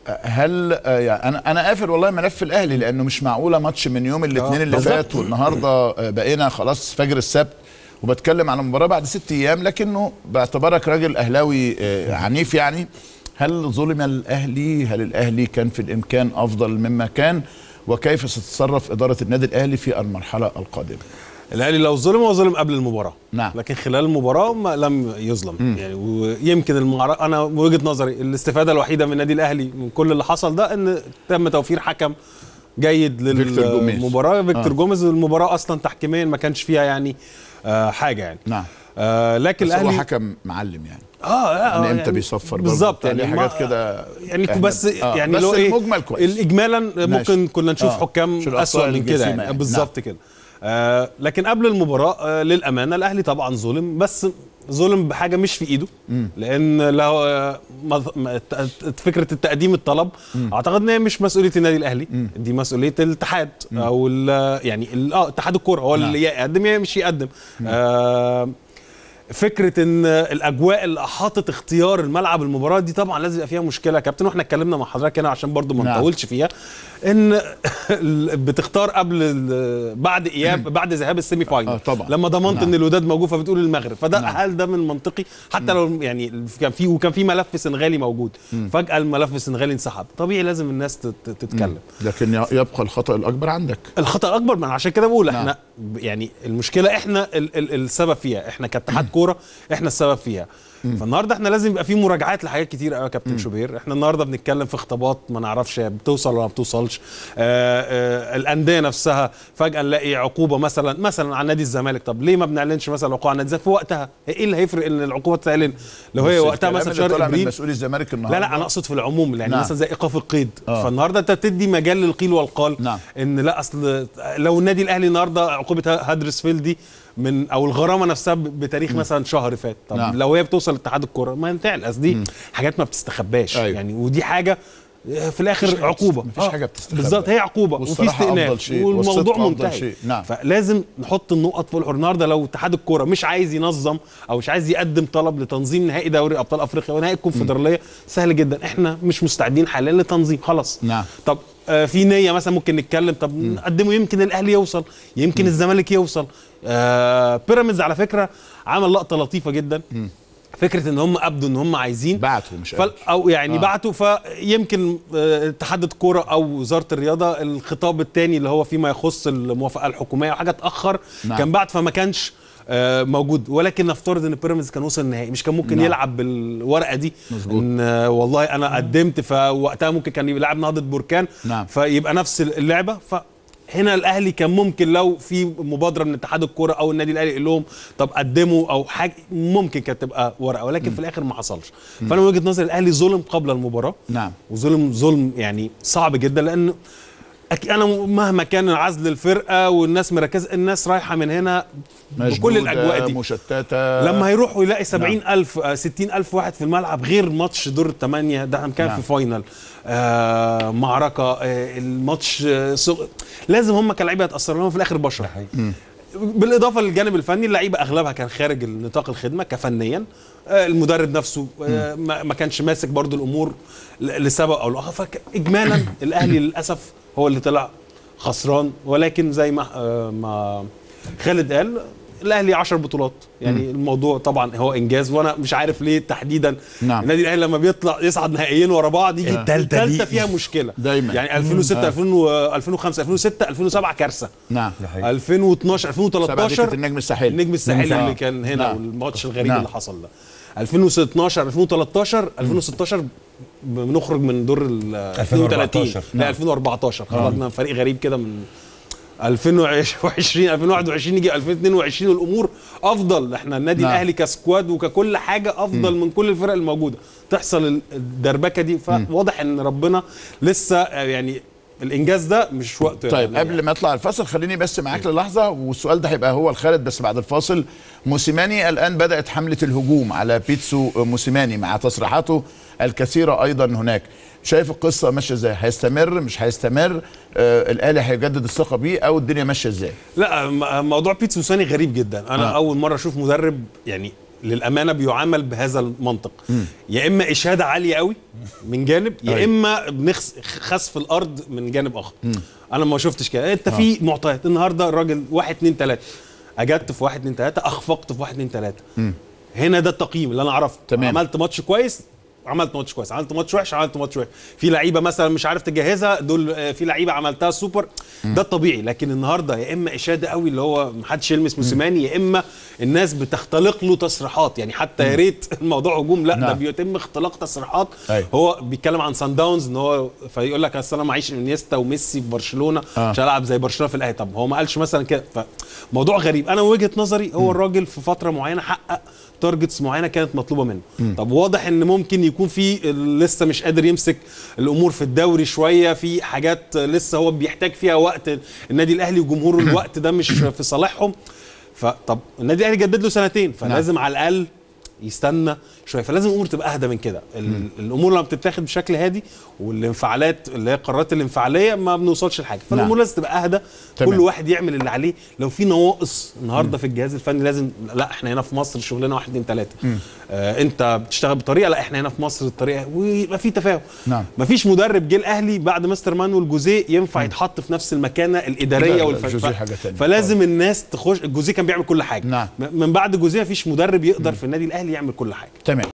هل آه، يعني انا انا قافل والله ملف الاهلي لانه مش معقوله ماتش من يوم الاثنين اللي بالظبط. فات والنهارده آه، بقينا خلاص فجر السبت وبتكلم عن المباراه بعد ست ايام لكنه باعتبارك راجل اهلاوي آه، عنيف يعني هل ظلم الاهلي؟ هل الاهلي كان في الامكان افضل مما كان؟ وكيف ستتصرف اداره النادي الاهلي في المرحله القادمه؟ الاهلي لو ظلم هو ظلم قبل المباراه نعم. لكن خلال المباراه ما لم يظلم يعني ويمكن المعركه انا وجهه نظري الاستفاده الوحيده من النادي الاهلي من كل اللي حصل ده ان تم توفير حكم جيد فيكتور جوميز. للمباراه فيكتور آه. جوميز المباراه اصلا تحكيميا ما كانش فيها يعني آه حاجه يعني نعم آه لكن بس هو الاهلي حكم معلم يعني اه يعني آه، امتى بيصفر برضه بالظبط يعني يعني حاجات ما- كده يعني إحنا- بس آه، يعني بس لو ايه المجمل كويس الاجمالا ممكن كنا نشوف آه، حكام مش الأخطاء اسوء من كده الجسيمة يعني يعني. بالظبط كده آه لكن قبل المباراه آه للامانه الاهلي طبعا ظلم بس ظلم بحاجه مش في ايده لان له آه، مظ- م- ت- ت- فكره التقديم الطلب اعتقد ان هي مش مسؤوليه النادي الاهلي دي مسؤوليه الاتحاد او ال- يعني ال- اه اتحاد الكوره هو نعم. اللي يقدم يا مش يقدم آه فكره ان الاجواء اللي احاطت اختيار الملعب المباراه دي طبعا لازم يبقى فيها مشكله يا كابتن واحنا اتكلمنا مع حضرتك هنا عشان برضو ما نعم. نطولش فيها ان بتختار قبل ال- بعد اياب بعد ذهاب السيمي فاينل آه، طبعا. لما ضمنت نعم. ان الوداد موجود فبتقول المغرب فده نعم. هل ده من منطقي حتى لو يعني كان في وكان في ملف سنغالي موجود فجاه الملف السنغالي انسحب طبيعي لازم الناس تت- تتكلم لكن ي- يبقى الخطا الاكبر عندك الخطا الاكبر من عشان كده بقول نعم. احنا ب- يعني المشكله احنا ال ال السبب فيها احنا كاتحاد كوره احنا السبب فيها فالنهارده احنا لازم يبقى في مراجعات لحاجات كتير قوي يا كابتن شوبير احنا النهارده بنتكلم في خطابات ما نعرفش هي بتوصل ولا ما بتوصلش آه آه الانديه نفسها فجاه نلاقي عقوبه مثلا مثلا على نادي الزمالك طب ليه ما بنعلنش مثلا عقوبه على نادي الزمالك في وقتها ايه اللي هيفرق ان العقوبه تتعلن لو هي بس وقتها الكلام مثلا اللي شهر طلع من ابريل مسؤول الزمالك النهارده لا لا انا اقصد في العموم يعني نعم. مثلا زي ايقاف القيد آه. فالنهارده انت بتدي مجال للقيل والقال نعم. ان لا اصل لو النادي الاهلي النهارده عقوبه هادرسفيلد دي من او الغرامه نفسها ب- بتاريخ مثلا شهر فات طب نعم. لو هي بتوصل لاتحاد الكوره ما ينتهي اصل دي حاجات ما بتستخباش أيوة. يعني ودي حاجه في مفيش الاخر حاجة عقوبه بتست- مفيش حاجة بتستخبى. بالظبط هي عقوبه وفي والصراحة أفضل استئناف شيء، والموضوع والصدق أفضل منتهي شيء. نعم. فلازم نحط النقط في الحر النهارده لو اتحاد الكوره مش عايز ينظم او مش عايز يقدم طلب لتنظيم نهائي دوري ابطال افريقيا ونهائي الكونفدراليه سهل جدا احنا مش مستعدين حاليا لتنظيم خلاص نعم. طب آه في نيه مثلا ممكن نتكلم طب نقدمه يمكن الاهلي يوصل يمكن الزمالك يوصل آه بيراميدز على فكره عمل لقطه لطيفه جدا فكره ان هم ابدوا ان هم عايزين بعتوا مش فال قال. او يعني آه. آه. بعتوا فيمكن آه، اتحاد الكوره او وزاره الرياضه الخطاب الثاني اللي هو فيما يخص الموافقه الحكوميه وحاجه اتاخر نعم. نعم. كان بعت فما كانش آه، موجود ولكن نفترض ان بيراميدز كان وصل النهائي مش كان ممكن نعم. نعم. يلعب بالورقه دي مظبوط. ان آه، والله انا قدمت فوقتها ممكن كان يلعب نهضه بركان نعم. فيبقى نفس اللعبه ف هنا الاهلي كان ممكن لو في مبادره من اتحاد الكوره او النادي الاهلي يقول لهم طب قدموا او حاجه ممكن كانت تبقى ورقه ولكن في الاخر ما حصلش فانا من وجهه نظري الاهلي ظلم قبل المباراه نعم وظلم ظلم يعني صعب جدا لان أك- انا مهما كان عزل الفرقه والناس مركزه الناس رايحه من هنا بكل مشدودة، الاجواء دي مشتته لما هيروحوا يلاقي 70000 آه، 60000 واحد في الملعب غير ماتش دور الثمانية ده كان نعم. في فاينل آه معركة آه الماتش آه سغ... لازم هم كلاعيبه يتأثروا لهم في الآخر بشر بالإضافة للجانب الفني اللعيبة أغلبها كان خارج نطاق الخدمة كفنيا آه المدرب نفسه آه ما ما كانش ماسك برضو الأمور ل- لسبب أو لآخر فإجمالا الأهلي للأسف هو اللي طلع خسران ولكن زي ما آه ما خالد قال الاهلي 10 بطولات يعني الموضوع طبعا هو انجاز وانا مش عارف ليه تحديدا نعم. النادي الاهلي لما بيطلع يصعد نهائيين ورا بعض يجي آه. الثالثه دي- فيها مشكله دايما. يعني 2006 2000 و- 2005 2006 2007 كارثه نعم 2012 سبعة دي 2013 كانت النجم الساحلي النجم الساحلي آه. اللي كان هنا نعم. والماتش الغريب نعم. اللي حصل ده 2016 2013 2016 بنخرج من دور ال 32 2014. لا 2014 خرجنا من فريق غريب كده من 2020 2021 يجي 2022 والامور افضل احنا النادي نعم. الاهلي كسكواد وككل حاجه افضل من كل الفرق الموجوده تحصل الدربكه دي فواضح ان ربنا لسه آه، يعني الانجاز ده مش وقته طيب يعني قبل ما اطلع الفاصل خليني بس معاك للحظه والسؤال ده هيبقى هو الخالد بس بعد الفاصل موسيماني الان بدات حمله الهجوم على بيتسو موسيماني مع تصريحاته الكثيره ايضا هناك شايف القصه ماشيه ازاي هيستمر مش هيستمر آه الاهلي هيجدد الثقه بيه او الدنيا ماشيه ازاي لا م- موضوع بيتسو ساني غريب جدا انا آه. آه. اول مره اشوف مدرب يعني للامانه بيعامل بهذا المنطق يا اما اشاده عاليه قوي من جانب يا أيوة. اما بنخس خسف الارض من جانب اخر انا ما شفتش كده انت في معطيات النهارده الراجل واحد اتنين تلاته اجدت في واحد اتنين تلاته اخفقت في واحد اتنين تلاته هنا ده التقييم اللي انا اعرفه تمام. عملت ماتش كويس عملت ماتش كويس عملت ماتش وحش عملت ماتش وحش في لعيبه مثلا مش عارف تجهزها دول آه، في لعيبه عملتها سوبر ده الطبيعي لكن النهارده يا اما اشاده قوي اللي هو محدش يلمس موسيماني يا اما الناس بتختلق له تصريحات يعني حتى يا ريت الموضوع هجوم لا ده نعم. بيتم اختلاق تصريحات أيوة. هو بيتكلم عن سان داونز ان هو فيقول لك اصل انا معيش انيستا وميسي في برشلونه آه. مش هلعب زي برشلونه في الاهلي طب هو ما قالش مثلا كده فموضوع غريب انا من وجهه نظري هو الراجل في فتره معينه حقق تارجتس معينه كانت مطلوبه منه طب واضح ان ممكن يكون في لسه مش قادر يمسك الامور في الدوري شويه في حاجات لسه هو بيحتاج فيها وقت النادي الاهلي وجمهوره الوقت ده مش في صالحهم فطب النادي الاهلي جدد له سنتين فلازم على الاقل يستنى شويه فلازم الامور تبقى اهدى من كده ال- الامور لما بتتاخد بشكل هادي والانفعالات اللي هي القرارات الانفعاليه ما بنوصلش لحاجه فالامور لازم تبقى اهدى تمام. كل واحد يعمل اللي عليه لو في نواقص النهارده في الجهاز الفني لازم لا احنا هنا في مصر شغلنا واحد اتنين تلاته آه انت بتشتغل بطريقه لا احنا هنا في مصر الطريقه ويبقى في تفاهم نعم. مفيش مدرب جه الاهلي بعد مستر مانويل جوزيه ينفع يتحط في نفس المكانه لا، الاداريه لا، والف... جوزيه ف- حاجة تانية. فلازم الناس تخش جوزيه كان بيعمل كل حاجه نعم. م- من بعد جوزيه مفيش مدرب يقدر في النادي الاهلي يعمل كل حاجه تمام